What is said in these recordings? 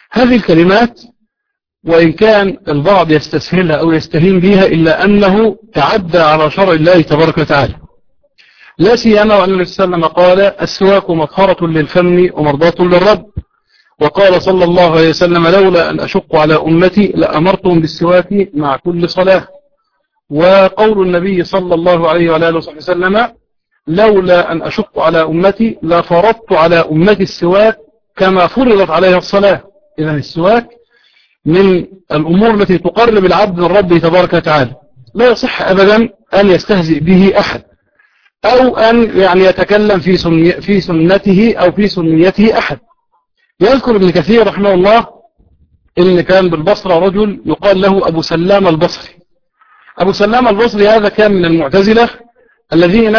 هذه الكلمات وإن كان البعض يستسهلها أو يستهين بها إلا أنه تعدى على شرع الله تبارك وتعالى لا سيما وأن النبي صلى الله عليه وسلم قال السواك مطهرة للفم ومرضاة للرب وقال صلى الله عليه وسلم لولا أن أشق على أمتي لأمرتهم بالسواك مع كل صلاة وقول النبي صلى الله عليه وعلى آله وصحبه وسلم لولا أن أشق على أمتي لفرضت على أمتي السواك كما فرضت عليها الصلاة إذا السواك من الأمور التي تقرب العبد من ربه تبارك وتعالى لا يصح أبدا أن يستهزئ به أحد أو أن يعني يتكلم في في سنته أو في سنيته أحد يذكر ابن كثير رحمه الله إن كان بالبصرة رجل يقال له أبو سلام البصري أبو سلام البصري هذا كان من المعتزلة الذين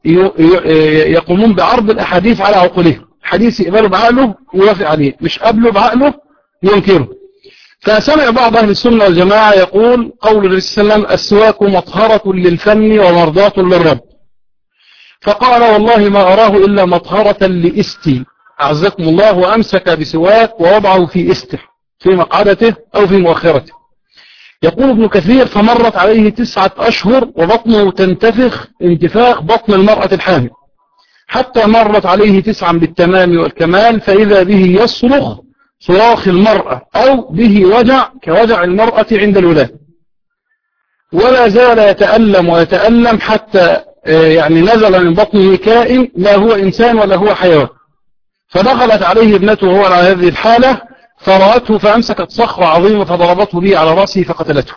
يقومون بعرض الأحاديث على عقولهم حديث يقبله بعقله يوافق عليه مش قبله بعقله ينكره فسمع بعض أهل السنة والجماعة يقول قول النبي صلى الله عليه وسلم السواك مطهرة للفم ومرضاة للرب فقال والله ما أراه إلا مطهرة لإستي أعزكم الله وأمسك بسواك ووضعه في استه في مقعدته أو في مؤخرته يقول ابن كثير فمرت عليه تسعة أشهر وبطنه تنتفخ انتفاخ بطن المرأة الحامل حتى مرت عليه تسعا بالتمام والكمال فإذا به يصرخ صراخ المرأة أو به وجع كوجع المرأة عند الولادة ولا زال يتألم ويتألم حتى يعني نزل من بطنه كائن لا هو إنسان ولا هو حيوان فدخلت عليه ابنته وهو على هذه الحالة فرأته فأمسكت صخرة عظيمة فضربته به على رأسه فقتلته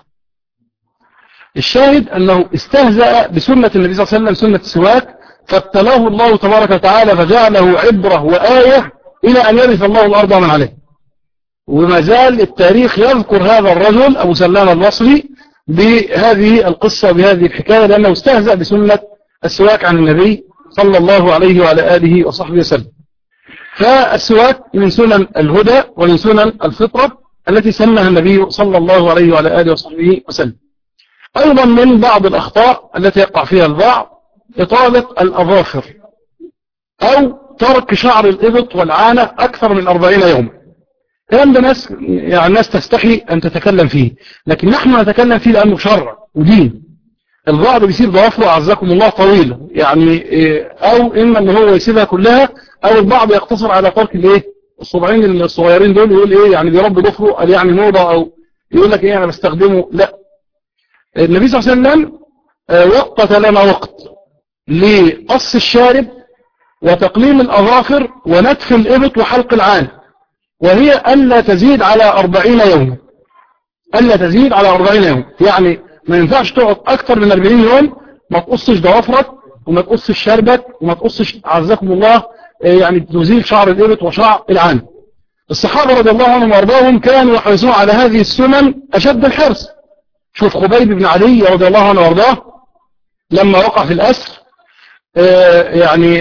الشاهد أنه استهزأ بسنة النبي صلى الله عليه وسلم سنة السواك فابتلاه الله تبارك وتعالى فجعله عبرة وآية إلى أن يرث الله الأرض من عليه وما زال التاريخ يذكر هذا الرجل أبو سلام البصري بهذه القصة بهذه الحكاية لأنه استهزأ بسنة السواك عن النبي صلى الله عليه وعلى آله وصحبه وسلم فالسواك من سنن الهدى ومن سنن الفطرة التي سنها النبي صلى الله عليه وعلى آله وصحبه وسلم أيضا من بعض الأخطاء التي يقع فيها البعض إطالة الأظافر أو ترك شعر الإبط والعانة أكثر من أربعين يوما الكلام ده ناس يعني الناس تستحي أن تتكلم فيه لكن نحن نتكلم فيه لأنه شرع ودين البعض بيسيب ضوافره أعزكم الله طويلة يعني أو إما أن هو يسيبها كلها أو البعض يقتصر على ترك الإيه الصبعين الصغيرين دول يقول إيه يعني بيربي ضفره قال يعني موضة أو يقول لك إيه أنا بستخدمه لا النبي صلى الله عليه وسلم وقت لنا وقت لقص الشارب وتقليم الأظافر ونتف الإبط وحلق العان وهي ألا تزيد على أربعين يوم ألا تزيد على أربعين يوم يعني ما ينفعش تقعد أكثر من أربعين يوم ما تقصش ضوافرك وما تقصش شربك وما تقصش عزكم الله يعني تزيل شعر الإبط وشعر العان الصحابة رضي الله عنهم وارضاهم كانوا يحرصون على هذه السنن أشد الحرص شوف خبيب بن علي رضي الله عنه وارضاه لما وقع في الأسر يعني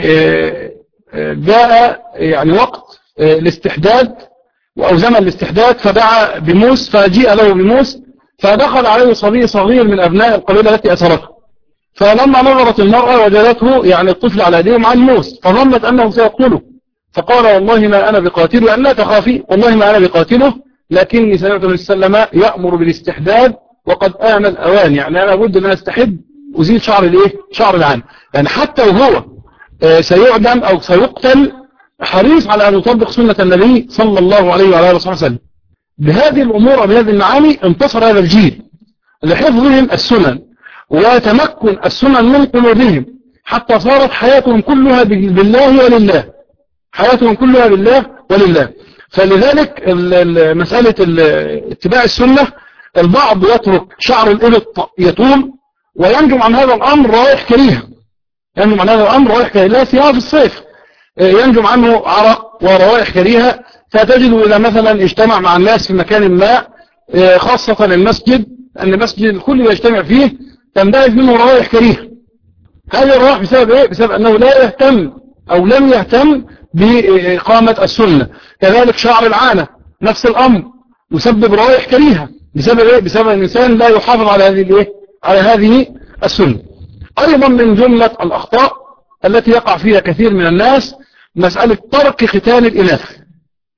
جاء يعني وقت الاستحداد أو زمن الاستحداد فدعا بموس فجيء له بموس فدخل عليه صبي صغير من أبناء القبيلة التي أسرته فلما نظرت المرأة وجدته يعني الطفل على يديه مع الموس فظنت أنه سيقتله فقال والله ما أنا بقاتله أن لا تخافي والله ما أنا بقاتله لكني سمعت النبي صلى الله عليه وسلم يأمر بالاستحداد وقد آن الأوان يعني أنا بد أن أستحد أزيل شعر الإيه شعر العان يعني حتى وهو سيعدم أو سيقتل حريص على أن يطبق سنة النبي صلى الله عليه وعلى آله وسلم بهذه الأمور وبهذه المعاني انتصر هذا الجيل لحفظهم السنن وتمكن السنن من قلوبهم حتى صارت حياتهم كلها بالله ولله حياتهم كلها بالله ولله فلذلك مسألة اتباع السنة البعض يترك شعر الإبط يطول وينجم عن هذا الأمر رائح كريهة ينجم عن هذا الأمر رائح كريهة لا سيما في الصيف ينجم عنه عرق وروائح كريهة فتجد إذا مثلا اجتمع مع الناس في مكان ما خاصة المسجد أن المسجد الكل يجتمع فيه تندرج منه روائح كريهة هذه الروائح بسبب إيه؟ بسبب أنه لا يهتم أو لم يهتم بإقامة السنة كذلك شعر العانة نفس الأمر يسبب روائح كريهة بسبب إيه؟ بسبب الإنسان لا يحافظ على هذه الإيه؟ على هذه السنة أيضا من جملة الأخطاء التي يقع فيها كثير من الناس مسألة ترك ختان الإناث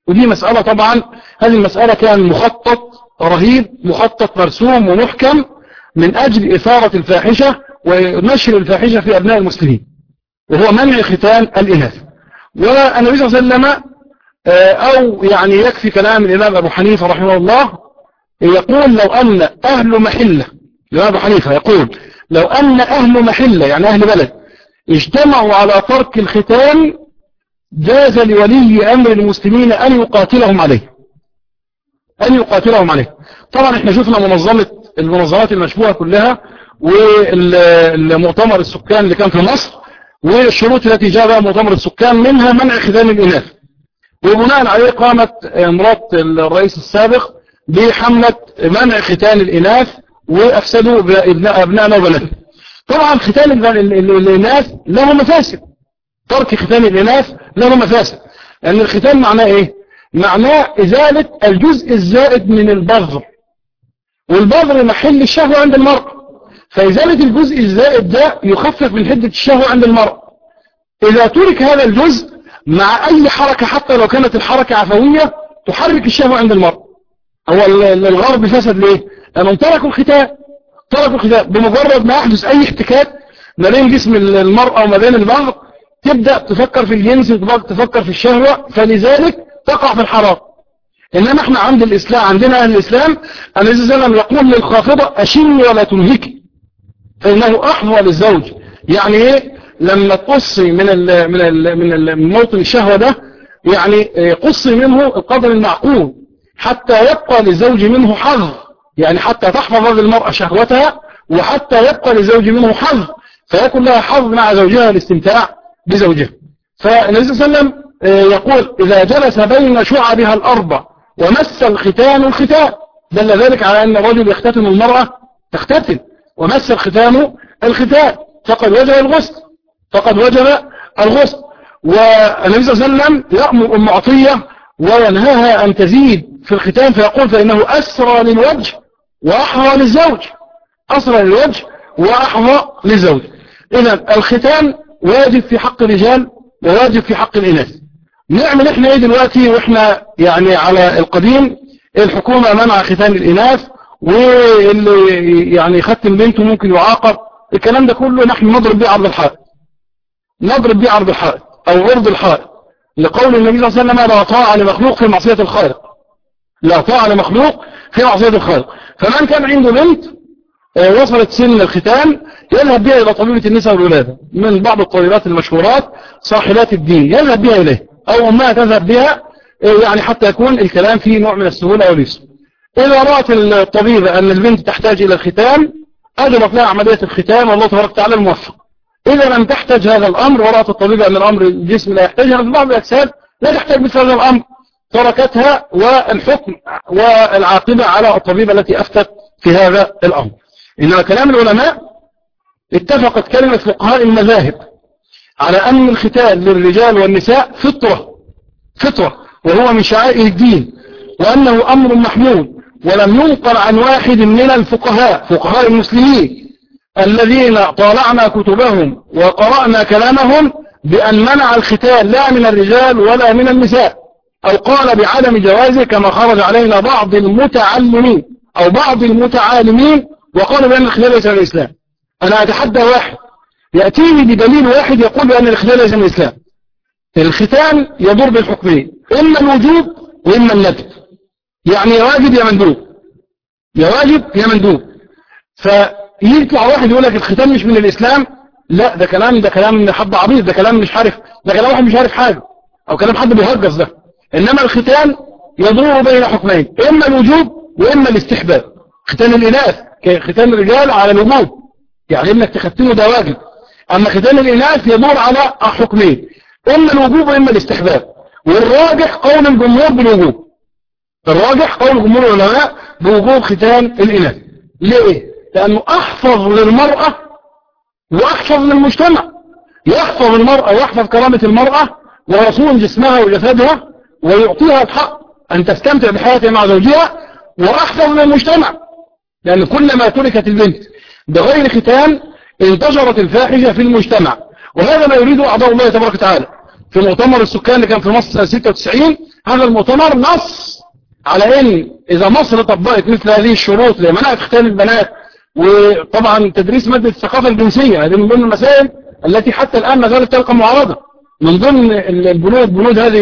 ودي مسألة طبعا هذه المسألة كان مخطط رهيب مخطط مرسوم ومحكم من أجل إثارة الفاحشة ونشر الفاحشة في أبناء المسلمين وهو منع ختان الإناث والنبي صلى الله عليه وسلم آه، أو يعني يكفي كلام الإمام أبو حنيفة رحمه الله يقول لو أن أهل محلة الإمام أبو حنيفة يقول لو أن أهل محلة يعني أهل بلد اجتمعوا على ترك الختان جاز لولي أمر المسلمين أن يقاتلهم عليه أن يقاتلهم عليه طبعا احنا شفنا منظمة المنظمات المشبوهة كلها والمؤتمر السكان اللي كان في مصر والشروط التي جاء بها مؤتمر السكان منها منع ختان الإناث وبناء عليه قامت مرات الرئيس السابق بحملة منع ختان الإناث وأفسدوا أبنائنا وبناتنا طبعا ختان الإناث له مفاسد ترك ختان الإناث له مفاسد لأن يعني الختان معناه إيه معناه إزالة الجزء الزائد من البذر والبذر محل الشهوة عند المرء فإزالة الجزء الزائد ده يخفف من حدة الشهوة عند المرء إذا ترك هذا الجزء مع أي حركة حتى لو كانت الحركة عفوية تحرك الشهوة عند المرء هو الغرب فسد ليه لأنهم تركوا الختان تركوا الختان بمجرد ما يحدث أي احتكاك ما بين جسم المرأة وما بين البعض تبدأ تفكر في الجنس تفكر في الشهوة فلذلك تقع في الحرام إنما احنا عند الإسلام عندنا أهل الإسلام النبي صلى الله عليه وسلم يقول للخافضة أشمي ولا تنهكي فإنه أحظى للزوج يعني إيه لما تقصي من ال من ال من, ال من موطن الشهوة ده يعني قصي منه القدر المعقول حتى يبقى للزوج منه حظ يعني حتى تحفظ هذه المرأة شهوتها وحتى يبقى للزوج منه حظ فيكون لها حظ مع زوجها الاستمتاع بزوجها فالنبي صلى الله عليه وسلم يقول إذا جلس بين شعبها الأربع ومس الختان الختان دل ذلك على أن الرجل يختتن المرأة تختتن ومس الختان الختان فقد وجب الغسل فقد وجب الغسل والنبي صلى الله عليه وسلم يأمر أم عطية وينهاها أن تزيد في الختان فيقول فإنه أسرى للوجه وأحظى للزوج أسرى للوجه وأحظى للزوج إذا الختان واجب في حق الرجال وواجب في حق الإناث نعمل احنا ايه دلوقتي واحنا يعني على القديم الحكومة منع ختان الإناث واللي يعني يختم بنته ممكن يعاقب الكلام ده كله نحن نضرب به عرض الحائط نضرب به عرض الحائط أو عرض الحائط لقول النبي صلى الله عليه وسلم لا طاعة لمخلوق في معصية الخالق لا طاعة لمخلوق في معصية الخالق فمن كان عنده بنت آه، وصلت سن الختان يذهب بها إلى طبيبة النساء والولادة من بعض الطبيبات المشهورات صاحبات الدين يذهب بها إليه أو أمها تذهب بها آه، يعني حتى يكون الكلام فيه نوع من السهولة واليسر إذا رأت الطبيبة أن البنت تحتاج إلى الختان أجرت لها عملية الختان والله تبارك وتعالى الموفق إذا لم تحتاج هذا الأمر ورأت الطبيبة أن الأمر الجسم لا يحتاجها في بعض الأجساد لا تحتاج مثل هذا الأمر تركتها والحكم والعاقبة على الطبيبة التي أفتت في هذا الأمر إنما كلام العلماء اتفقت كلمة فقهاء المذاهب على أن الختان للرجال والنساء فطرة فطرة وهو من شعائر الدين وأنه أمر محمود ولم ينقل عن واحد من الفقهاء فقهاء المسلمين الذين طالعنا كتبهم وقرأنا كلامهم بأن منع الختان لا من الرجال ولا من النساء أو قال بعدم جوازه كما خرج علينا بعض المتعلمين أو بعض المتعالمين وقال بأن الخلال ليس من الإسلام أنا أتحدى واحد يأتيني بدليل واحد يقول بأن الخلال ليس من الإسلام الختان يدور بالحكمين إما الوجوب وإما الندب يعني يا واجب يا مندوب يا واجب يا مندوب فيطلع واحد يقول لك الختان مش من الإسلام لا ده كلام ده كلام حد عبيط ده كلام مش عارف ده كلام واحد مش عارف حاجة أو كلام حد بيهجص ده إنما الختان يدور بين حكمين إما الوجوب وإما الاستحباب ختان الإناث ختان الرجال على الوجوب يعني إنك تختنه ده واجب أما ختان الإناث يدور على حكمين إما الوجوب وإما الاستحباب والراجح قول الجمهور بالوجوب الراجح قول جمهور العلماء بوجوب ختان الإناث ليه؟ لأنه أحفظ للمرأة وأحفظ للمجتمع يحفظ المرأة ويحفظ كرامة المرأة ويصون جسمها وجسدها ويعطيها الحق أن تستمتع بحياتها مع زوجها وأحفظ للمجتمع لأن كلما تركت البنت بغير ختان انتشرت الفاحشة في المجتمع وهذا ما يريده أعضاء الله تبارك وتعالى في مؤتمر السكان اللي كان في مصر 96 هذا المؤتمر نص على ان اذا مصر طبقت مثل هذه الشروط لمنع اختيار البنات وطبعا تدريس مادة الثقافة الجنسية هذه من ضمن المسائل التي حتى الآن ما زالت تلقى معارضة من ضمن البنود بنود هذه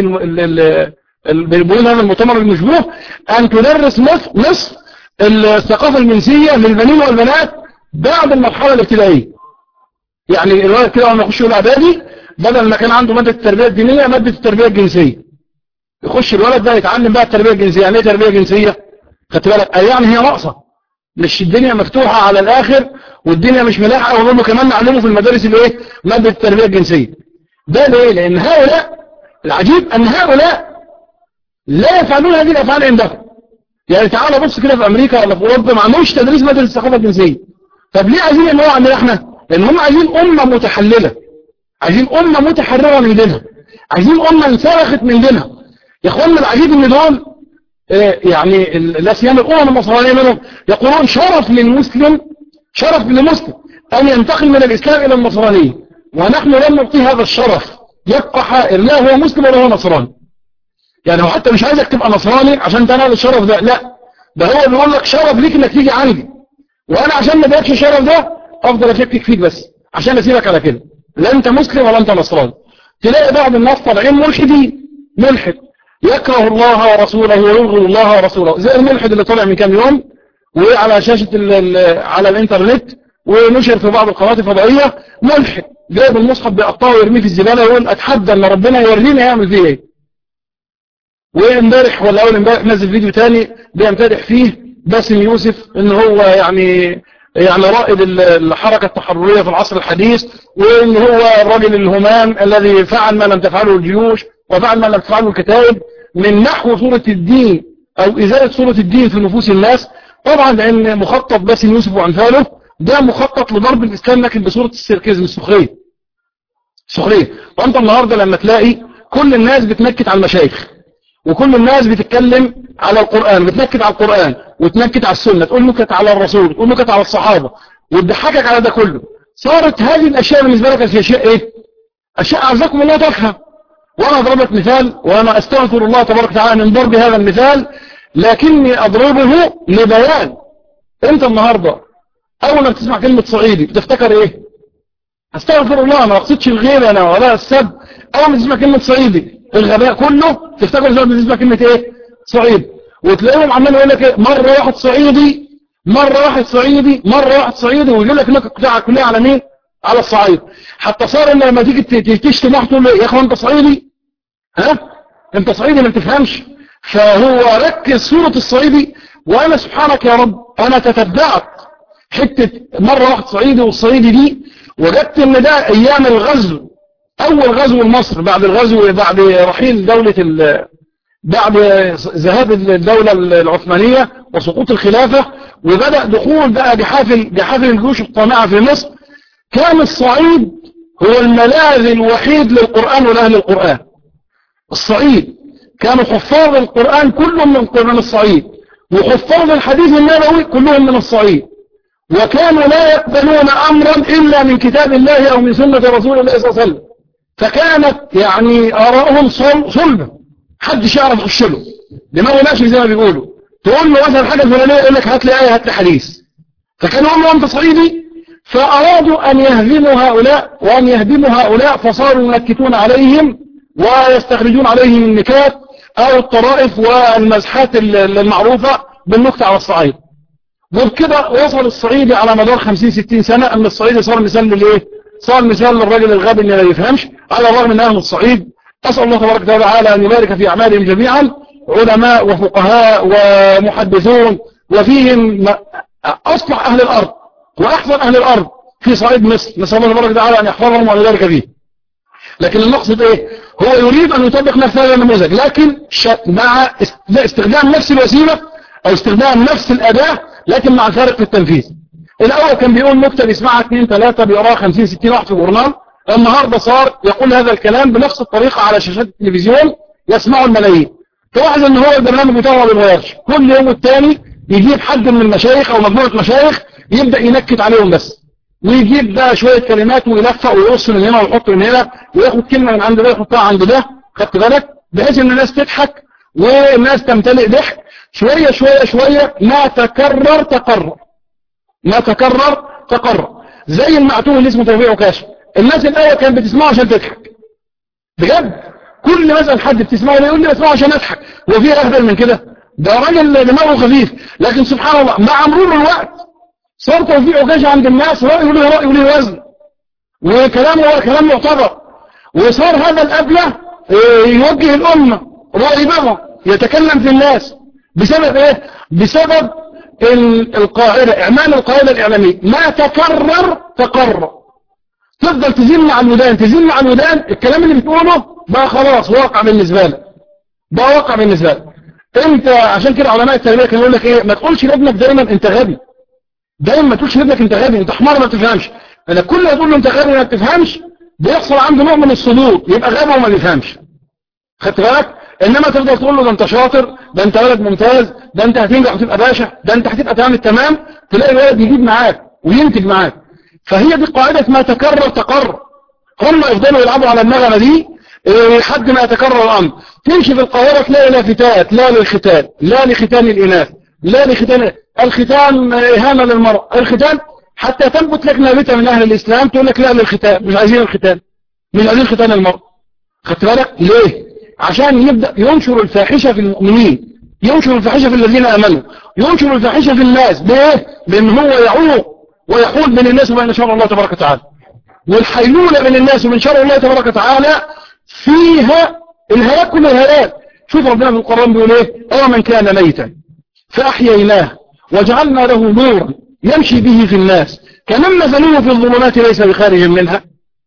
البنود هذا المؤتمر المشبوه أن تدرس مصر الثقافة الجنسية للبنين والبنات بعد المرحلة الابتدائية يعني الولد كده لما يخش الاعدادي بدل ما كان عنده مادة التربية الدينية مادة التربية الجنسية يخش الولد ده يتعلم بقى التربية الجنسية يعني ايه تربية جنسية خدت بالك يعني هي ناقصة مش الدنيا مفتوحة على الاخر والدنيا مش ملاحقة وهم كمان نعلمه في المدارس الايه مادة التربية الجنسية ده ليه لان هؤلاء العجيب ان هؤلاء لا يفعلون هذه الافعال عندهم يعني تعالى بص كده في امريكا ولا في اوروبا ما عندهمش تدريس مادة الثقافة الجنسية طب ليه عايزين يعملوها عندنا احنا لان هم عايزين امة متحللة عايزين امة متحررة من دينها عايزين امة انسلخت من دينها يا اخوانا العجيب ان دول يعني لا سيما الامم النصرانيه منهم يقولون شرف للمسلم شرف للمسلم ان ينتقل من الاسلام الى النصرانيه ونحن لم نعطيه هذا الشرف يبقى حائر لا هو مسلم ولا هو نصراني يعني هو حتى مش عايزك تبقى نصراني عشان تنال الشرف ده لا ده هو بيقول لك شرف ليك انك تيجي عندي وانا عشان ما اديكش الشرف ده افضل اشكك فيك بس عشان اسيبك على كده لا انت مسلم ولا انت نصراني تلاقي بعض الناس طالعين ملحدين ملحد يكره الله ورسوله ويبغض الله ورسوله زي الملحد اللي طلع من كام يوم وعلى شاشة على الانترنت ونشر في بعض القنوات الفضائية ملحد جايب المصحف بيقطعه ويرميه في الزبالة ويقول اتحدى ان ربنا يورينا يعمل فيه ايه وامبارح ولا اول امبارح نزل فيديو تاني بيمتدح فيه باسم يوسف ان هو يعني يعني رائد الحركة التحررية في العصر الحديث وان هو الرجل الهمام الذي فعل ما لم تفعله الجيوش وفعل ما لم تفعله الكتائب من نحو صورة الدين او ازالة صورة الدين في نفوس الناس طبعا لان مخطط باسم يوسف وامثاله ده مخطط لضرب الاسلام لكن بصورة السيركيزم السخرية سخرية وانت النهاردة لما تلاقي كل الناس بتنكت على المشايخ وكل الناس بتتكلم على القرآن بتنكت على القرآن وتنكت على السنة تقول نكت على الرسول تقول نكت على الصحابة وتضحكك على ده كله صارت هذه الأشياء بالنسبة لك أشياء إيه أشياء أعزكم الله تفهم وأنا أضرب لك مثال وأنا أستغفر الله تبارك وتعالى من ضرب هذا المثال لكني أضربه لبيان أنت النهاردة أول ما تسمع كلمة صعيدي بتفتكر إيه أستغفر الله ما أقصدش الغير أنا ولا السب أول ما تسمع كلمة صعيدي الغباء كله تفتكر زي ما تسمع كلمة إيه صعيدي وتلاقيهم عمال يقول لك إيه مرة واحد صعيدي مرة واحد صعيدي مرة واحد صعيدي ويقول لك انك بتاع كلها على مين على الصعيد حتى صار ان لما تيجي تشتم واحد تقول له يا اخوان انت صعيدي ها انت صعيدي ما تفهمش فهو ركز صورة الصعيدي وانا سبحانك يا رب انا تتبعت حتة مرة واحد صعيدي والصعيدي دي وجدت ان ده ايام الغزو اول غزو لمصر بعد الغزو بعد رحيل دولة بعد ذهاب الدولة العثمانية وسقوط الخلافة وبدأ دخول بقى جحافل جحافل الجيوش الطامعة في مصر كان الصعيد هو الملاذ الوحيد للقرآن ولأهل القرآن الصعيد كانوا حفاظ القرآن كلهم من من الصعيد وحفاظ الحديث النبوي كلهم من الصعيد وكانوا لا يقبلون أمرا إلا من كتاب الله أو من سنة رسول الله صلى الله عليه وسلم فكانت يعني آراؤهم صلبة حدش يعرف يخش له دماغه ماشي زي ما بيقولوا تقول له مثلا حاجة فلانية يقول لك هات لي آية هات لي حديث فكانوا يقول له أنت صعيدي فأرادوا أن يهزموا هؤلاء وأن يهدموا هؤلاء فصاروا ينكتون عليهم ويستخرجون عليهم النكات أو الطرائف والمزحات المعروفة بالنكتة على الصعيد وبكده وصل الصعيدي على مدار 50-60 سنة أن الصعيدي صار مثال للإيه؟ صار مثال للراجل الغبي اللي ما يفهمش على الرغم من أهل الصعيد أسأل الله تبارك وتعالى أن يبارك في أعمالهم جميعا علماء وفقهاء ومحدثون وفيهم أصلح أهل الأرض وأحسن أهل الأرض في صعيد مصر نسأل الله تبارك وتعالى أن يحفظهم وأن يبارك فيه لكن المقصد إيه هو يريد أن يطبق نفس هذا النموذج لكن مع استخدام نفس الوسيلة أو استخدام نفس الأداة لكن مع فارق في التنفيذ الأول كان بيقول نكتة بيسمعها 2 3 بيقراها 50 60 واحد في الجورنال النهاردة صار يقول هذا الكلام بنفس الطريقة على شاشات التلفزيون يسمعه الملايين تلاحظ ان هو البرنامج بتاعه ما بيتغيرش كل يوم والتاني يجيب حد من المشايخ او مجموعة مشايخ يبدأ ينكت عليهم بس ويجيب بقى شوية كلمات ويلفق ويقص من هنا ويحط من هنا وياخد كلمة من عند ده يحطها عند ده خدت بالك بحيث ان الناس تضحك والناس تمتلئ ضحك شوية شوية شوية ما تكرر تقرر ما تكرر تقرر زي المعتوه اللي اسمه توفيق عكاشة الناس الأول كانت بتسمعه عشان تضحك بجد كل مثلا حد بتسمعه يقول لي بسمعه عشان اضحك هو في اهبل من كده ده راجل دماغه خفيف لكن سبحان الله مع مرور الوقت صار توفيق عكاشة عند الناس رأيه له رأيه له وزن وكلامه هو كلام معتبر وصار هذا الأبله يوجه الأمة رائبها يتكلم في الناس بسبب ايه بسبب القاعدة اعمال القاعدة الاعلامية ما تكرر تقرر تفضل تزين مع الودان تزين مع الودان الكلام اللي بتقوله بقى خلاص واقع بالنسبة لك بقى واقع بالنسبة لك انت عشان كده علماء التربية كانوا يقول لك ايه ما تقولش لابنك دايما انت غبي دايما ما تقولش لابنك انت غبي انت حمار ما بتفهمش انا كل ما تقول له انت غبي ما بتفهمش بيحصل عنده نوع من الصدور يبقى غبي وما بيفهمش خدت بالك انما تفضل تقول له ده انت شاطر ده انت ولد ممتاز ده انت هتنجح وتبقى باشا ده انت هتبقى تمام التمام تلاقي الولد يجيب معاك وينتج معاك فهي دي قاعدة ما تكرر تقرر هم يفضلوا يلعبوا على النغمة دي لحد ما يتكرر الامر تمشي في القاهرة تلاقي لافتات لا للختان لا لختان الاناث لا لختان الختان اهانة للمرأة الختان حتى تنبت لك نابتة من اهل الاسلام تقول لك لا للختان مش عايزين الختان مش عايزين ختان المرأة خدت بالك ليه عشان يبدأ ينشر الفاحشة في المؤمنين ينشر الفاحشة في الذين امنوا ينشر الفاحشة في الناس بايه بان هو يعوق ويحول بين الناس وبين شر الله تبارك وتعالى والحيلولة بين الناس ومن شر الله تبارك وتعالى فيها الهلاك كل الهلاك شوف ربنا في القرآن بيقول ايه او من كان ميتا فاحييناه وجعلنا له نورا يمشي به في الناس كمن مثلوه في الظلمات ليس بخارج منها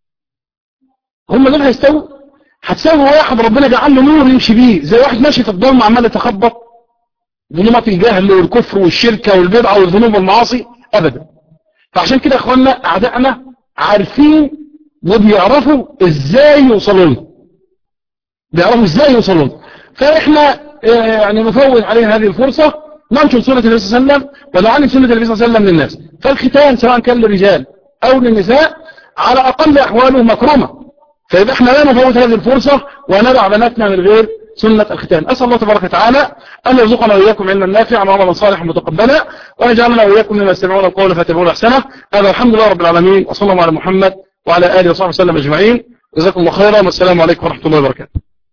هم دول هيستووا هتساوي واحد ربنا جعل له نور يمشي بيه زي واحد ماشي في الظلمه عمال يتخبط ظلمات الجهل والكفر والشركه والبدعه والذنوب والمعاصي ابدا فعشان كده اخواننا اعدائنا عارفين وبيعرفوا ازاي يوصلوا له بيعرفوا ازاي يوصلوا له فاحنا يعني نفوت علينا هذه الفرصه ننشر سنه النبي صلى الله عليه وسلم ونعلم سنه النبي صلى الله عليه وسلم للناس فالختان سواء كان للرجال او للنساء على اقل احواله مكرمه فإذا احنا لا نفوت هذه الفرصة ونرع بناتنا من غير سنة الختان أسأل الله تبارك وتعالى أن يرزقنا وإياكم علما نافعا وعملا صالحا متقبلا وأن يجعلنا وإياكم مما يستمعون القول فاتبعون أحسنه هذا الحمد لله رب العالمين وصلى الله على محمد وعلى آله وصحبه وسلم أجمعين جزاكم الله خيرا والسلام عليكم ورحمة الله وبركاته